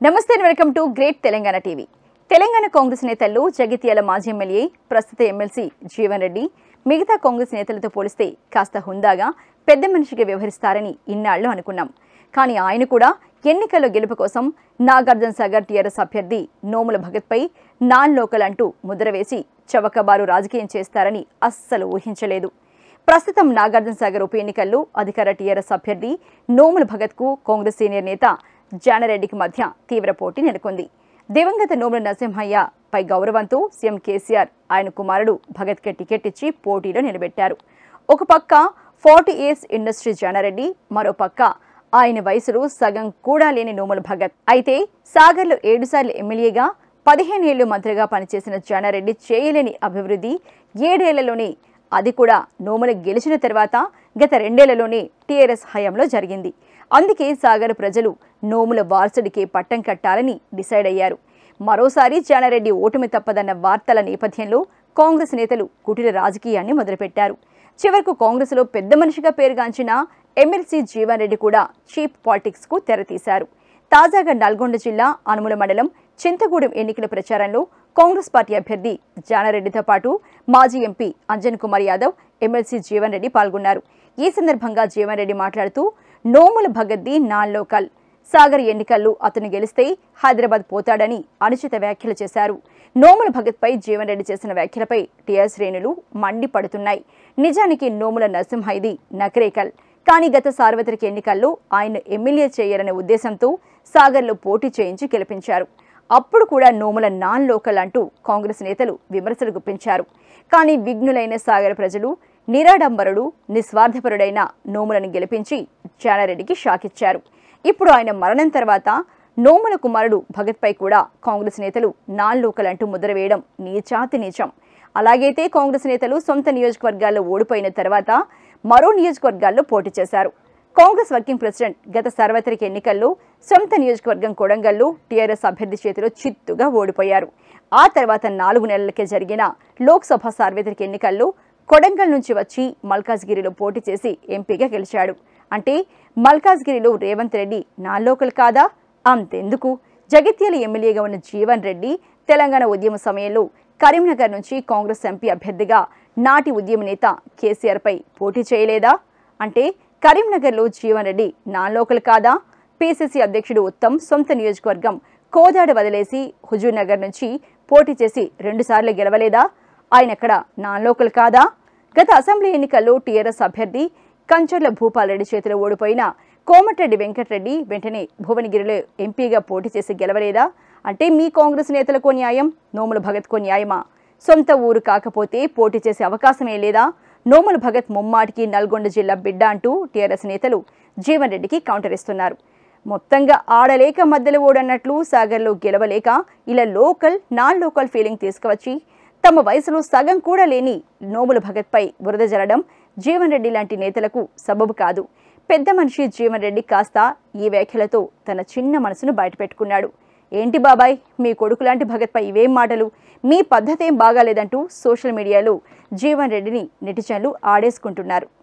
నమస్తే welcome to great Telangana TV Telangana Congress నేతల్లో జగిత్యాల మాజీ ఎమ్మెల్యే ప్రస్తుత ఎమ్మెల్సీ జీవన్ రెడ్డి మిగతా కాంగ్రెస్ నేతలతో పోలిస్తే కాస్త హుందాగా పెద్ద మనిషిగా వ్యవహరిస్తారని ఇన్నాళ్లు అనుకున్నాం కానీ ఆయన కూడా ఎన్నికల్లో గెలుపు కోసం నాగార్జున సాగర్ టీఆర్ఎస్ అభ్యర్థి నోముల భగత్పై నాన్ లోకల్ అంటూ ముద్ర వేసి చవకబారు రాజకీయం చేస్తారని అస్సలు ఊహించలేదు ప్రస్తుతం నాగార్జున సాగర్ ఉప ఎన్నికల్లో అధికార టీఆర్ఎస్ అభ్యర్థి నోముల భగత్కు కాంగ్రెస్ సీనియర్ నేత జానారెడ్డికి మధ్య తీవ్ర పోటీ నెలకొంది దివంగత నోముల నరసింహయ్య పై గౌరవంతో సీఎం కేసీఆర్ ఆయన కుమారుడు భగత్కి టికెట్ ఇచ్చి పోటీలో నిలబెట్టారు ఒక పక్క ఫార్టీ ఇయర్స్ ఇండస్ట్రీ జానారెడ్డి మరో పక్క ఆయన వయసులో సగం కూడా లేని నోముల భగత్ అయితే సాగర్లో ఏడుసార్లు ఎమ్మెల్యేగా పదిహేను ఏళ్లు మంత్రిగా పనిచేసిన జానారెడ్డి చేయలేని అభివృద్ధి ఏడేళ్లలోనే అది కూడా నోముల గెలిచిన తర్వాత గత రెండేళ్లలోనే టీఆర్ఎస్ హయాంలో జరిగింది అందుకే సాగర్ ప్రజలు నోముల వారసుడికి పట్టం కట్టాలని డిసైడ్ అయ్యారు మరోసారి జానారెడ్డి ఓటమి తప్పదన్న వార్తల నేపథ్యంలో కాంగ్రెస్ నేతలు కుటిల రాజకీయాన్ని మొదలుపెట్టారు చివరకు కాంగ్రెస్లో పెద్ద మనిషిగా పేరుగాంచిన ఎమ్మెల్సీ జీవన్ రెడ్డి కూడా చీప్ పాలిటిక్స్ కు తెరతీశారు తాజాగా నల్గొండ జిల్లా అనుముల మండలం చింతగూడెం ఎన్నికల ప్రచారంలో కాంగ్రెస్ పార్టీ అభ్యర్థి జానారెడ్డితో పాటు మాజీ ఎంపీ అంజన్ కుమార్ యాదవ్ ఎమ్మెల్సీ జీవన్ రెడ్డి పాల్గొన్నారు ఈ సందర్భంగా జీవన్ రెడ్డి మాట్లాడుతూ నోముల భగద్ది నాన్ లోకల్ సాగర్ ఎన్నికల్లో అతను గెలిస్తే హైదరాబాద్ పోతాడని అనుచిత వ్యాఖ్యలు చేశారు నోముల భగత్పై జీవన్ రెడ్డి చేసిన వ్యాఖ్యలపై టీఆర్ శ్రేణులు మండిపడుతున్నాయి నిజానికి నోముల నరసింహైది నకరేకల్ కానీ గత సార్వత్రిక ఎన్నికల్లో ఆయన ఎమ్మెల్యే చేయాలనే ఉద్దేశంతో సాగర్లో పోటీ చేయించి గెలిపించారు అప్పుడు కూడా నోముల నాన్ లోకల్ అంటూ కాంగ్రెస్ నేతలు విమర్శలు గుప్పించారు కానీ విఘ్నులైన సాగర్ ప్రజలు నిరాడంబరుడు నిస్వార్థపరుడైన నోములను గెలిపించి జానారెడ్డికి షాక్ ఇచ్చారు ఇప్పుడు ఆయన మరణం తర్వాత నోముల కుమారుడు భగత్పై కూడా కాంగ్రెస్ నేతలు నాన్ లోకల్ అంటూ ముద్ర వేయడం నీచాతి నీచం అలాగైతే కాంగ్రెస్ నేతలు సొంత నియోజకవర్గాల్లో ఓడిపోయిన తర్వాత మరో నియోజకవర్గాల్లో పోటీ చేశారు కాంగ్రెస్ వర్కింగ్ ప్రెసిడెంట్ గత సార్వత్రిక ఎన్నికల్లో సొంత నియోజకవర్గం కొడంగల్లో టీఆర్ఎస్ అభ్యర్థి చేతిలో చిత్తుగా ఓడిపోయారు ఆ తర్వాత నాలుగు నెలలకే జరిగిన లోక్సభ సార్వత్రిక ఎన్నికల్లో కొడంగల్ నుంచి వచ్చి మల్కాజ్గిరిలో పోటీ చేసి ఎంపీగా గెలిచాడు అంటే మల్కాజ్గిరిలో రేవంత్ రెడ్డి నా లోకల్ కాదా అంతెందుకు జగిత్యాల ఎమ్మెల్యేగా ఉన్న జీవన్ రెడ్డి తెలంగాణ ఉద్యమ సమయంలో కరీంనగర్ నుంచి కాంగ్రెస్ ఎంపీ అభ్యర్థిగా నాటి ఉద్యమ నేత కేసీఆర్పై పోటీ చేయలేదా అంటే కరీంనగర్లో జీవన్ రెడ్డి నా లోకల్ కాదా పీసీసీ అధ్యక్షుడు ఉత్తమ్ సొంత నియోజకవర్గం కోదాడ వదిలేసి హుజూర్ నగర్ నుంచి పోటీ చేసి రెండుసార్లు గెలవలేదా ఆయన అక్కడ నాన్ లోకల్ కాదా గత అసెంబ్లీ ఎన్నికల్లో టీఆర్ఎస్ అభ్యర్థి కంచర్ల భూపాల్ రెడ్డి చేతిలో ఓడిపోయిన కోమటిరెడ్డి వెంకటరెడ్డి వెంటనే భువనగిరిలో ఎంపీగా పోటీ చేసి గెలవలేదా అంటే మీ కాంగ్రెస్ నేతలకో న్యాయం నోముల భగత్కో న్యాయమా సొంత ఊరు కాకపోతే పోటీ చేసే అవకాశమే లేదా నోముల భగత్ ముమ్మాటికి నల్గొండ జిల్లా బిడ్డ అంటూ టీఆర్ఎస్ నేతలు జీవన్ రెడ్డికి కౌంటర్ ఇస్తున్నారు మొత్తంగా ఆడలేక మధ్యలో ఓడన్నట్లు సాగర్లో గెలవలేక ఇలా లోకల్ నాన్ లోకల్ ఫీలింగ్ తీసుకువచ్చి తమ వయసులో సగం కూడా లేని నోముల భగత్పై బురద జరడం జీవన్ రెడ్డి లాంటి నేతలకు సబబు కాదు పెద్ద మనిషి జీవన్ రెడ్డి కాస్త ఈ వ్యాఖ్యలతో తన చిన్న మనసును బయటపెట్టుకున్నాడు ఏంటి బాబాయ్ మీ కొడుకు లాంటి భగత్పై ఇవేం మాటలు మీ పద్ధతి ఏం బాగాలేదంటూ సోషల్ మీడియాలో జీవన్ రెడ్డిని నెటిజన్లు ఆడేసుకుంటున్నారు